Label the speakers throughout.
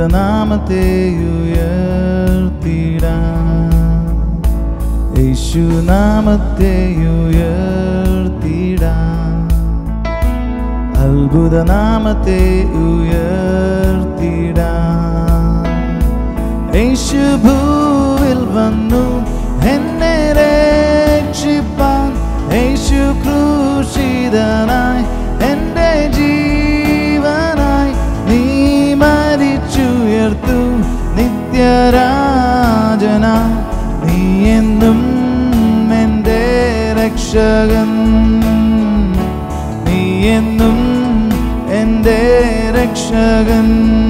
Speaker 1: അത്ഭുതനാമത്തെ ഉയർത്തിടാം യേശുനാമത്തെ ഉയർത്തിടാം അത്ഭുതനാമത്തെ ഉയർത്തിടാം യേശു ഭൂവിൽ വന്നു എന്നെ രക്ഷിപ്പാൻ യേശു ക്രൂശിതനായി എൻ്റെ ജീവനായി നീ മരിച്ചുയർത്തു നിത്യരാജന നീ എന്നും എൻ്റെ രക്ഷകൻ നീ എന്നും എൻ്റെ രക്ഷകൻ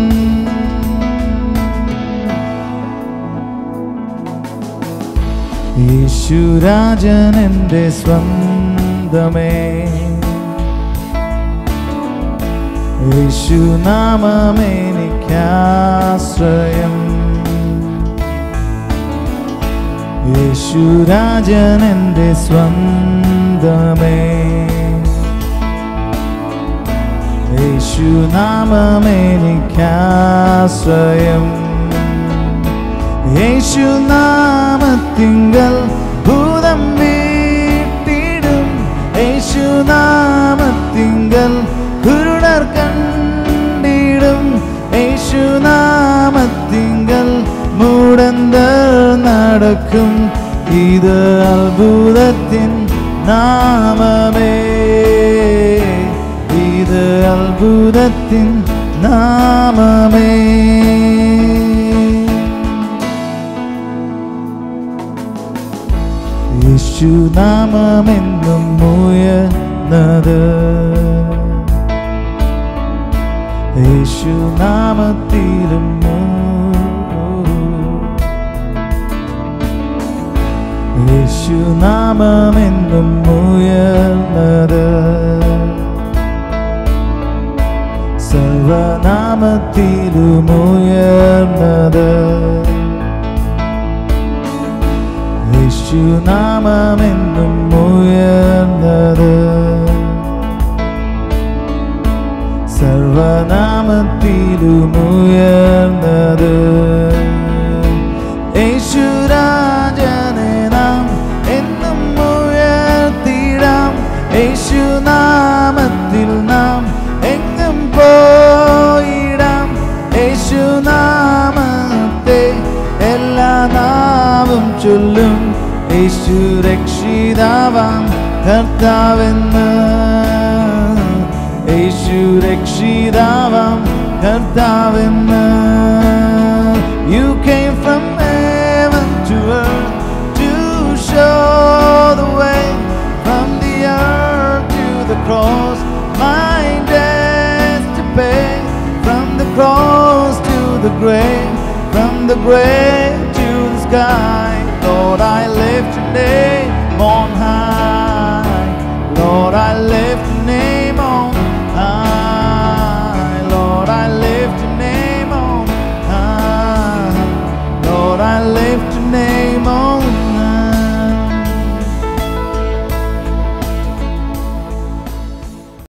Speaker 1: യേശുരാജൻ എൻ്റെ സ്വന്തമേ യേശുനാമമെനിക്കാശ്രയം യേശുരാജൻ എൻ്റെ സ്വന്തമേ യേശുനാമമെനിക്കാശ്രയം യേശുനാമത്തിങ്കൽ ഭൂതം വീട്ടിടും യേശുനാമത്തിങ്കൽ കുരുടർ കണ്ടിടും യേശുനാമത്തിങ്കൽ മൂടന്തർ നടക്കും ഇത് അത്ഭുതത്തിൻ നാമമേ ഇത് അത്ഭുതത്തിൻ നാമമേ യേശുനാമമെന്നും ഉയർന്നത് യേശുനാമത്തിലും യേശുനാമമെന്നും ഉയർന്നത് സർവനാമത്തിലും ഉയർന്നത് യേശുനാമമെന്നും ഉയർന്നത് സർവനാമത്തിലും ഉയർന്നത് യേശുരാജനെ നാം എന്നും ഉയർത്തിടാം യേശുനാമത്തിൽ നാം എങ്ങും പോയിടാം യേശുനാമത്തെ എല്ലാ നാവും ചൊല്ലും യേശു രക്ഷിതാവാം കർത്താവെന്ന് യേശു രക്ഷിതാവാം കർത്താവെന്ന് You came from heaven to earth to show the way from the earth to the cross my debt to pay from the cross to the grave from the grave to the sky Lord I lift your name on high Lord I lift your name